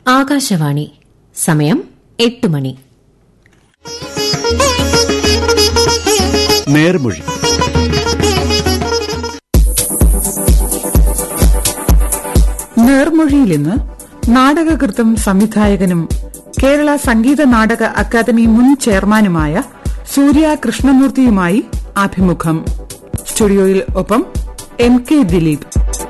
ആകാശവാണി സമയം എട്ട് മണി നേർമൊഴി നേർമൊഴിയിൽ ഇന്ന് നാടകകൃത്തും സംവിധായകനും കേരള സംഗീത നാടക അക്കാദമി മുൻ ചെയർമാനുമായ സൂര്യ കൃഷ്ണമൂർത്തിയുമായി അഭിമുഖം സ്റ്റുഡിയോയിൽ ഒപ്പം എം കെ ദിലീപ്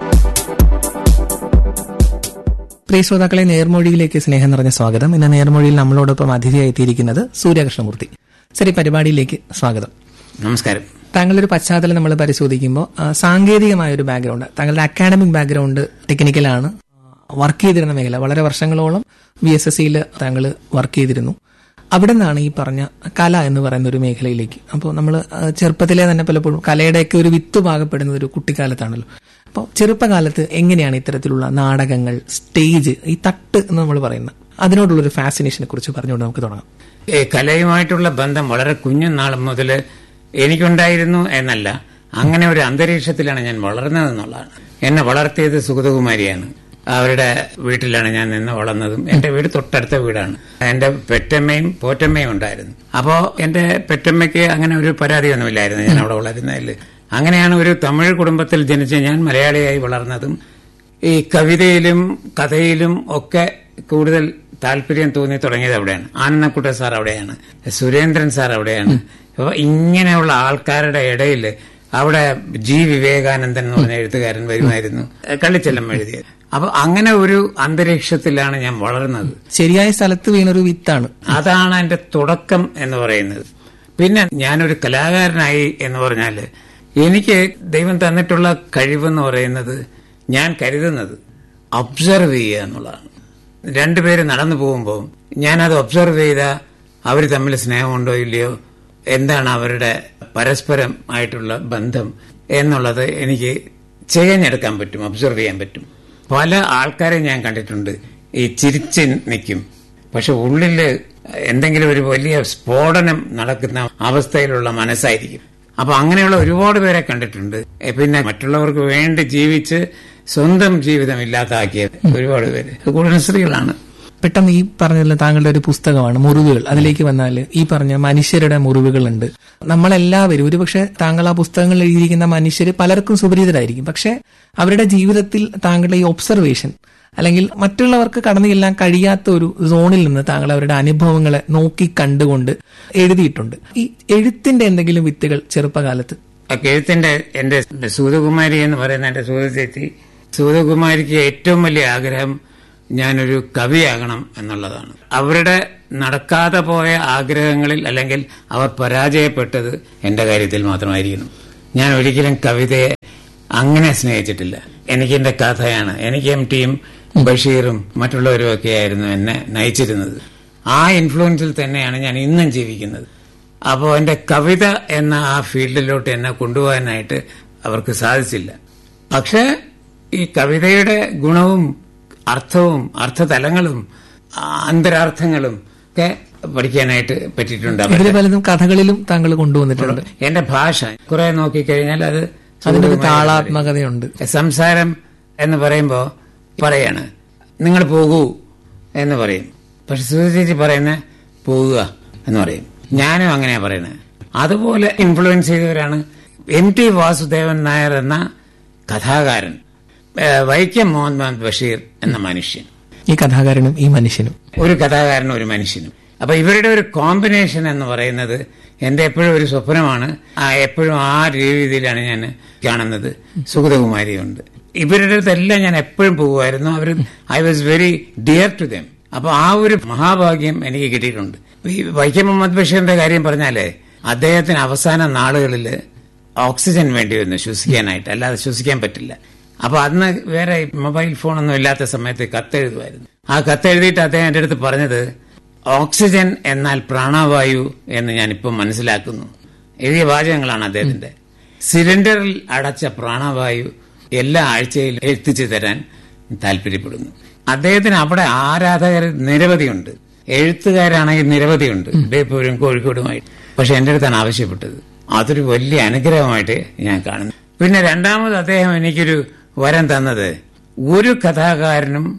പ്രിയ ശ്രോതാക്കളെ നേർമൊഴിയിലേക്ക് സ്നേഹം നിറഞ്ഞ സ്വാഗതം ഇന്ന് നേർമൊഴിയിൽ നമ്മളോടൊപ്പം അതിഥിയായി എത്തിയിരിക്കുന്നത് സൂര്യകൃഷ്ണമൂർത്തി ശരി പരിപാടിയിലേക്ക് സ്വാഗതം നമസ്കാരം താങ്കളുടെ ഒരു പശ്ചാത്തലം നമ്മൾ പരിശോധിക്കുമ്പോൾ ആ, സാങ്കേതികമായ ഒരു ബാക്ക്ഗ്രൗണ്ട് താങ്കളുടെ അക്കാഡമിക് ബാക്ക്ഗ്രൗണ്ട് ടെക്നിക്കലാണ് വർക്ക് ചെയ്തിരുന്ന മേഖല വളരെ വർഷങ്ങളോളം വി എസ് എസ് സിയിൽ താങ്കൾ വർക്ക് ചെയ്തിരുന്നു അവിടെ നിന്നാണ് ഈ പറഞ്ഞ കല എന്ന് പറയുന്ന ഒരു മേഖലയിലേക്ക് അപ്പോൾ നമ്മൾ ചെറുപ്പത്തിലെ തന്നെ പലപ്പോഴും കലയുടെയൊക്കെ ഒരു വിത്ത് പാകപ്പെടുന്നത് ഒരു കുട്ടിക്കാലത്താണല്ലോ അപ്പോൾ ചെറുപ്പകാലത്ത് എങ്ങനെയാണ് ഇത്തരത്തിലുള്ള നാടകങ്ങൾ സ്റ്റേജ് ഈ തട്ട് എന്ന് നമ്മൾ പറയുന്നത് അതിനോടുള്ളൊരു ഫാസിനേഷനെ കുറിച്ച് പറഞ്ഞുകൊണ്ട് നമുക്ക് തുടങ്ങാം ഈ കലയുമായിട്ടുള്ള ബന്ധം വളരെ കുഞ്ഞുനാൾ മുതൽ എനിക്കുണ്ടായിരുന്നു എന്നല്ല അങ്ങനെ ഒരു അന്തരീക്ഷത്തിലാണ് ഞാൻ വളർന്നതെന്നുള്ളതാണ് എന്നെ വളർത്തിയത് സുഗതകുമാരിയാണ് അവരുടെ വീട്ടിലാണ് ഞാൻ നിന്ന് വളർന്നതും എന്റെ വീട് തൊട്ടടുത്ത വീടാണ് എന്റെ പെറ്റമ്മയും പോറ്റമ്മയും ഉണ്ടായിരുന്നു അപ്പോ എന്റെ പെറ്റമ്മയ്ക്ക് അങ്ങനെ ഒരു പരാതിയൊന്നുമില്ലായിരുന്നു ഞാൻ അവിടെ വളരുന്നതിൽ അങ്ങനെയാണ് ഒരു തമിഴ് കുടുംബത്തിൽ ജനിച്ച ഞാൻ മലയാളിയായി വളർന്നതും ഈ കവിതയിലും കഥയിലും ഒക്കെ കൂടുതൽ താല്പര്യം തോന്നി തുടങ്ങിയത് അവിടെയാണ് ആനന്ദക്കുട്ട സാർ അവിടെയാണ് സുരേന്ദ്രൻ സാർ അവിടെയാണ് അപ്പൊ ഇങ്ങനെയുള്ള ആൾക്കാരുടെ ഇടയിൽ അവിടെ ജി വിവേകാനന്ദൻ എന്ന് പറഞ്ഞ എഴുത്തുകാരൻ വരുമായിരുന്നു കളിച്ചെല്ലം എഴുതിയത് അപ്പൊ അങ്ങനെ ഒരു അന്തരീക്ഷത്തിലാണ് ഞാൻ വളർന്നത് ശരിയായ സ്ഥലത്ത് വീണൊരു വിത്താണ് അതാണ് എന്റെ തുടക്കം എന്ന് പറയുന്നത് പിന്നെ ഞാനൊരു കലാകാരനായി എന്ന് പറഞ്ഞാല് എനിക്ക് ദൈവം തന്നിട്ടുള്ള കഴിവെന്ന് പറയുന്നത് ഞാൻ കരുതുന്നത് ഒബ്സർവ് ചെയ്യുക എന്നുള്ളതാണ് രണ്ടുപേര് നടന്നു പോകുമ്പോൾ ഞാനത് ഒബ്സർവ് ചെയ്ത അവർ തമ്മിൽ സ്നേഹമുണ്ടോ ഇല്ലയോ എന്താണ് അവരുടെ പരസ്പരം ആയിട്ടുള്ള ബന്ധം എന്നുള്ളത് എനിക്ക് ചെയ്യാനെടുക്കാൻ പറ്റും ഒബ്സർവ് ചെയ്യാൻ പറ്റും പല ആൾക്കാരെ ഞാൻ കണ്ടിട്ടുണ്ട് ഈ ചിരിച്ച് നിൽക്കും പക്ഷെ ഉള്ളില് എന്തെങ്കിലും ഒരു വലിയ സ്ഫോടനം നടക്കുന്ന അവസ്ഥയിലുള്ള മനസ്സായിരിക്കും അപ്പൊ അങ്ങനെയുള്ള ഒരുപാട് പേരെ കണ്ടിട്ടുണ്ട് എ, പിന്നെ മറ്റുള്ളവർക്ക് വേണ്ടി ജീവിച്ച് സ്വന്തം ജീവിതം ഇല്ലാതാക്കിയ ഒരുപാട് പേര് കൂടുതൽ സ്ത്രീകളാണ് പെട്ടെന്ന് ഈ പറഞ്ഞതിൽ താങ്കളുടെ ഒരു പുസ്തകമാണ് മുറിവുകൾ അതിലേക്ക് വന്നാൽ ഈ പറഞ്ഞ മനുഷ്യരുടെ മുറിവുകളുണ്ട് നമ്മളെല്ലാവരും ഒരുപക്ഷെ താങ്കൾ ആ പുസ്തകങ്ങളിൽ എഴുതിയിരിക്കുന്ന മനുഷ്യർ പലർക്കും സുപരിചിതരായിരിക്കും പക്ഷെ അവരുടെ ജീവിതത്തിൽ താങ്കളുടെ ഈ ഒബ്സർവേഷൻ അല്ലെങ്കിൽ മറ്റുള്ളവർക്ക് കടന്നു ചെല്ലാൻ കഴിയാത്ത ഒരു സോണിൽ നിന്ന് താങ്കൾ അവരുടെ അനുഭവങ്ങളെ നോക്കി കണ്ടുകൊണ്ട് എഴുതിയിട്ടുണ്ട് ഈ എഴുത്തിന്റെ എന്തെങ്കിലും വിത്തുകൾ ചെറുപ്പകാലത്ത് ആ എഴുത്തിന്റെ എന്റെ സൂതകുമാരി എന്ന് പറയുന്ന എന്റെ സൂത ചേച്ചി സൂതകുമാരിക്ക് ഏറ്റവും വലിയ ആഗ്രഹം ഞാനൊരു കവിയാകണം എന്നുള്ളതാണ് അവരുടെ നടക്കാതെ പോയ ആഗ്രഹങ്ങളിൽ അല്ലെങ്കിൽ അവർ പരാജയപ്പെട്ടത് എന്റെ കാര്യത്തിൽ മാത്രമായിരിക്കണം ഞാൻ ഒരിക്കലും കവിതയെ അങ്ങനെ സ്നേഹിച്ചിട്ടില്ല എനിക്ക് എന്റെ കഥയാണ് എനിക്ക് എം ടിയും ബഷീറും മറ്റുള്ളവരും ഒക്കെ ആയിരുന്നു എന്നെ നയിച്ചിരുന്നത് ആ ഇൻഫ്ലുവൻസിൽ തന്നെയാണ് ഞാൻ ഇന്നും ജീവിക്കുന്നത് അപ്പോൾ എന്റെ കവിത എന്ന ആ ഫീൽഡിലോട്ട് എന്നെ കൊണ്ടുപോകാനായിട്ട് അവർക്ക് സാധിച്ചില്ല പക്ഷേ ഈ കവിതയുടെ ഗുണവും അർത്ഥവും അർത്ഥതലങ്ങളും ആ, അന്തരാർത്ഥങ്ങളും ഒക്കെ പഠിക്കാനായിട്ട് പറ്റിയിട്ടുണ്ട് ഇതിൽ അവരുടെ. പലതും കഥകളിലും താങ്കൾ കൊണ്ടുവന്നിട്ടുണ്ട് എന്റെ ഭാഷ കുറെ നോക്കിക്കഴിഞ്ഞാൽ അത് അതിനൊരു താളാത്മകതയുണ്ട് സംസാരം എന്ന് പറയുമ്പോ പറയാണ് നിങ്ങൾ പോകൂ എന്ന് പറയും പക്ഷെ സുധി ചേച്ചി പറയുന്ന പോകുക എന്ന് പറയും ഞാനും അങ്ങനെയാ പറയുന്നത് അതുപോലെ ഇൻഫ്ലുവൻസ് ചെയ്തവരാണ് എം ടി വാസുദേവൻ നായർ എന്ന കഥാകാരൻ ഏഹ് വൈക്കം മുഹമ്മദ് ബഷീർ എന്ന മനുഷ്യൻ ഈ കഥാകാരനും ഈ മനുഷ്യനും ഒരു കഥാകാരനും ഒരു മനുഷ്യനും അപ്പൊ ഇവരുടെ ഒരു കോമ്പിനേഷൻ എന്ന് പറയുന്നത് എന്റെ എപ്പോഴും ഒരു സ്വപ്നമാണ് ആ എപ്പോഴും ആ രീതിയിലാണ് ഞാൻ കാണുന്നത് സുഗതകുമാരിയുണ്ട് ഇവരുടെ അടുത്തെല്ലാം ഞാൻ എപ്പോഴും പോകുമായിരുന്നു അവർ I was very dear to them അപ്പൊ ആ ഒരു മഹാഭാഗ്യം എനിക്ക് കിട്ടിയിട്ടുണ്ട് ഈ വൈക്കം മുഹമ്മദ് ബഷീറിന്റെ കാര്യം പറഞ്ഞാലേ അദ്ദേഹത്തിന് അവസാന നാളുകളിൽ ഓക്സിജൻ വേണ്ടി വന്നു ശ്വസിക്കാനായിട്ട് അല്ലാതെ ശ്വസിക്കാൻ പറ്റില്ല അപ്പൊ അന്ന് വേറെ മൊബൈൽ ഫോണൊന്നും ഇല്ലാത്ത സമയത്ത് കത്തെഴുതുമായിരുന്നു ആ കത്തെഴുതിയിട്ട് അദ്ദേഹം എന്റെ അടുത്ത് പറഞ്ഞത് ഓക്സിജൻ എന്നാൽ പ്രാണവായു എന്ന് ഞാൻ ഇപ്പം മനസ്സിലാക്കുന്നു എഴുതിയ വാചകങ്ങളാണ് അദ്ദേഹത്തിന്റെ സിലിണ്ടറിൽ അടച്ച പ്രാണവായു എല്ലാ ആഴ്ചയിലും എത്തിച്ചു തരാൻ താല്പര്യപ്പെടുന്നു അദ്ദേഹത്തിന് അവിടെ ആരാധകർ നിരവധിയുണ്ട് എഴുത്തുകാരാണെങ്കിൽ നിരവധിയുണ്ട് ബേപ്പൂരും കോഴിക്കോടുമായി പക്ഷെ എന്റെ അടുത്താണ് ആവശ്യപ്പെട്ടത് അതൊരു വലിയ അനുഗ്രഹമായിട്ട് ഞാൻ കാണുന്നു പിന്നെ രണ്ടാമത് അദ്ദേഹം എനിക്കൊരു വരം തന്നത് ഒരു കഥാകാരനും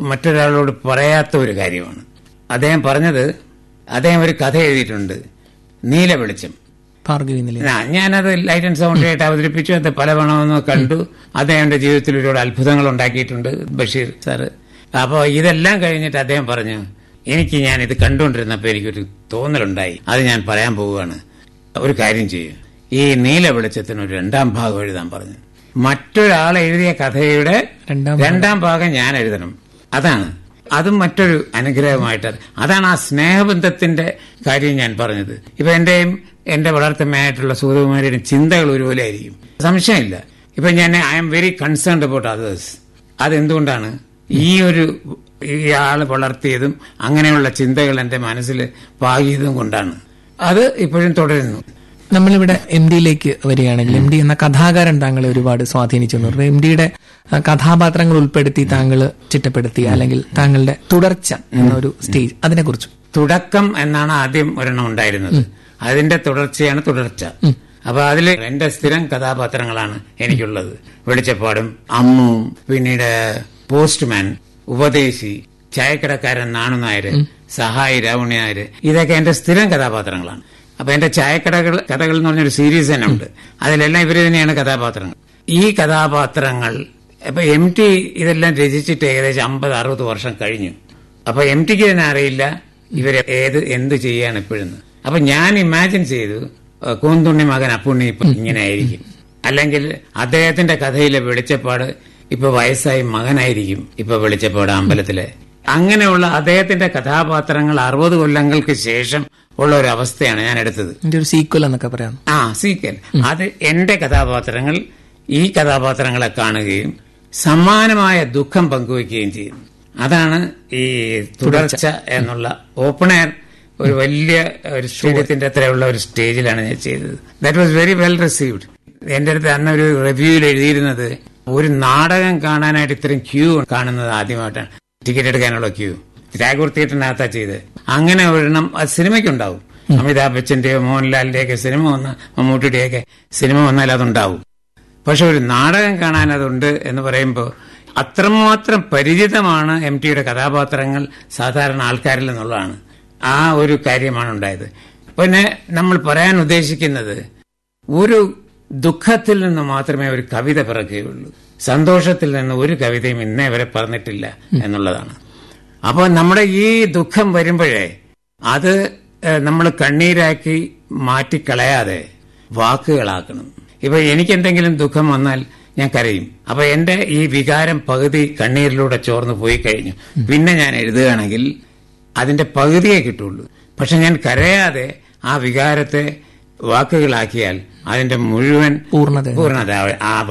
മറ്റൊരാളോട് പറയാത്ത ഒരു കാര്യമാണ് അദ്ദേഹം പറഞ്ഞത് അദ്ദേഹം ഒരു കഥ എഴുതിയിട്ടുണ്ട് നീല വെളിച്ചം ഭാർഗവി നിലയം ആ, ഞാനത് ലൈറ്റ് ആൻഡ് സൗണ്ട് ആയിട്ട് അവതരിപ്പിച്ചു അത് പല പണമെന്ന് കണ്ടു അദ്ദേഹത്തിന്റെ ജീവിതത്തിൽ ഒരുപാട് അത്ഭുതങ്ങൾ ഉണ്ടാക്കിയിട്ടുണ്ട് ബഷീർ സാറ് അപ്പോൾ ഇതെല്ലാം കഴിഞ്ഞിട്ട് അദ്ദേഹം പറഞ്ഞു എനിക്ക് ഞാൻ ഇത് കണ്ടുകൊണ്ടിരുന്നപ്പോൾ എനിക്കൊരു തോന്നലുണ്ടായി അത് ഞാൻ പറയാൻ പോവുകയാണ് ഒരു കാര്യം ചെയ്യും ഈ നീല വെളിച്ചത്തിന് ഒരു രണ്ടാം ഭാഗം എഴുതാൻ പറഞ്ഞു മറ്റൊരാൾ എഴുതിയ കഥയുടെ രണ്ടാം ഭാഗം. രണ്ടാം ഭാഗം ഞാൻ എഴുതണം അതാണ് അതും മറ്റൊരു അനുഗ്രഹമായിട്ട് അതാണ് ആ സ്നേഹബന്ധത്തിന്റെ കാര്യം ഞാൻ പറഞ്ഞത് ഇപ്പൊ എന്റെയും എന്റെ വളർത്തമ്മയായിട്ടുള്ള സൂര്യകുമാരിയുടെ ചിന്തകൾ ഒരുപോലെ ആയിരിക്കും സംശയമില്ല ഇപ്പൊ ഞാൻ I'm very concerned about others അതെന്തുകൊണ്ടാണ് ഈ ഒരു ഇയാൾ വളർത്തിയതും അങ്ങനെയുള്ള ചിന്തകൾ എന്റെ മനസ്സിൽ പാകിയതും കൊണ്ടാണ് അത് ഇപ്പോഴും തുടരുന്നു നമ്മളിവിടെ എം ഡിയിലേക്ക് വരികയാണെങ്കിൽ എം ഡി എന്ന കഥാകാരൻ താങ്കളെ ഒരുപാട് സ്വാധീനിച്ചു എന്ന് പറഞ്ഞു എം ഡിയുടെ കഥാപാത്രങ്ങൾ ഉൾപ്പെടുത്തി താങ്കൾ ചിട്ടപ്പെടുത്തി അല്ലെങ്കിൽ താങ്കളുടെ തുടർച്ച എന്നൊരു സ്റ്റേജ് അതിനെക്കുറിച്ച് തുടക്കം എന്നാണ് ആദ്യം ഒരെണ്ണം ഉണ്ടായിരുന്നത് അതിന്റെ തുടർച്ചയാണ് തുടർച്ച അപ്പൊ അതിൽ എന്റെ സ്ഥിരം കഥാപാത്രങ്ങളാണ് എനിക്കുള്ളത് വെളിച്ചപ്പാടും അമ്മുവും പിന്നീട് പോസ്റ്റ്മാൻ ഉപദേശി ചായക്കടക്കാരൻ നാണു നായര് സഹായി രാവണി നായര് ഇതൊക്കെ എന്റെ സ്ഥിരം കഥാപാത്രങ്ങളാണ് അപ്പൊ എന്റെ ചായക്കടകൾ കഥകൾ എന്ന് പറഞ്ഞൊരു സീരീസ് തന്നെ ഉണ്ട് അതിലെല്ലാം ഇവര് തന്നെയാണ് കഥാപാത്രങ്ങൾ ഈ കഥാപാത്രങ്ങൾ ഇപ്പൊ എം ടി ഇതെല്ലാം രചിച്ചിട്ട് ഏകദേശം അമ്പത് അറുപത് വർഷം കഴിഞ്ഞു അപ്പൊ എം ടിക്ക് തന്നെ അറിയില്ല ഇവരെ ഏത് എന്ത് ചെയ്യാണ് ഇപ്പോഴെന്ന് അപ്പൊ ഞാൻ ഇമാജിൻ ചെയ്തു ഏഹ്, കൂന്തുണ്ണി മകൻ അപ്പുണ്ണി ഇപ്പൊ ഇങ്ങനെ ആയിരിക്കും അല്ലെങ്കിൽ അദ്ദേഹത്തിന്റെ കഥയിലെ വെളിച്ചപ്പാട് ഇപ്പൊ വയസ്സായി മകനായിരിക്കും ഇപ്പൊ വെളിച്ചപ്പാട് അമ്പലത്തിലെ അങ്ങനെയുള്ള അദ്ദേഹത്തിന്റെ കഥാപാത്രങ്ങൾ അറുപത് കൊല്ലങ്ങൾക്ക് ശേഷം ഉള്ള ഒരു അവസ്ഥയാണ് ഞാൻ എടുത്തത് ഇതിന്റെ ഒരു സീക്വൽ എന്നൊക്കെ പറയാം ആ സീക്വൽ അത് എന്റെ കഥാപാത്രങ്ങൾ ഈ കഥാപാത്രങ്ങളെ കാണുകയും സമാനമായ ദുഃഖം പങ്കുവയ്ക്കുകയും ചെയ്യുന്നു അതാണ് ഈ തുടർച്ച എന്നുള്ള ഓപ്പൺ എയർ ഒരു വലിയ ഒരു സ്റ്റേഡിയത്തിന്റെ അത്രയുള്ള ഒരു സ്റ്റേജിലാണ് ഞാൻ ചെയ്തത് that was very well received എന്റെ അടുത്ത് അന്ന് ഒരു റിവ്യൂവിൽ എഴുതിയിരുന്നത് ഒരു നാടകം കാണാനായിട്ട് ഇത്രയും ക്യൂ കാണുന്നത് ആദ്യമായിട്ടാണ് ടിക്കറ്റ് എടുക്കാനുള്ള ക്യൂ ടാഗോർ തിയേറ്ററിനകത്താ ചെയ്ത് അങ്ങനെ ഒരെണ്ണം അത് സിനിമയ്ക്കുണ്ടാവും അമിതാഭ് ബച്ചന്റെയോ മോഹൻലാലിന്റെയൊക്കെ സിനിമ വന്ന മമ്മൂട്ടിയുടെയൊക്കെ സിനിമ വന്നാൽ അതുണ്ടാവും പക്ഷെ ഒരു നാടകം കാണാൻ അതുണ്ട് എന്ന് പറയുമ്പോൾ അത്രമാത്രം പരിചിതമാണ് എം ടിയുടെ കഥാപാത്രങ്ങൾ സാധാരണ ആൾക്കാരിൽ നിന്നുള്ളതാണ് ആ ഒരു കാര്യമാണ് ഉണ്ടായത് പിന്നെ നമ്മൾ പറയാൻ ഉദ്ദേശിക്കുന്നത് ഒരു ദുഃഖത്തിൽ നിന്ന് മാത്രമേ ഒരു കവിത പിറക്കുകയുള്ളൂ സന്തോഷത്തിൽ നിന്ന് ഒരു കവിതയും ഇന്നേ വരെ പറഞ്ഞിട്ടില്ല എന്നുള്ളതാണ് അപ്പോൾ നമ്മുടെ ഈ ദുഃഖം വരുമ്പോഴേ അത് നമ്മൾ കണ്ണീരാക്കി മാറ്റിക്കളയാതെ വാക്കുകളാക്കണം ഇപ്പൊ എനിക്ക് എന്തെങ്കിലും ദുഃഖം വന്നാൽ ഞാൻ കരയും അപ്പൊ എന്റെ ഈ വികാരം പകുതി കണ്ണീരിലൂടെ ചോർന്നു പോയി കഴിഞ്ഞു പിന്നെ ഞാൻ എഴുതുകയാണെങ്കിൽ അതിന്റെ പകുതിയേ കിട്ടുള്ളൂ പക്ഷെ ഞാൻ കരയാതെ ആ വികാരത്തെ വാക്കുകളാക്കിയാൽ അതിന്റെ മുഴുവൻ പൂർണ്ണത പൂർണ്ണത ആ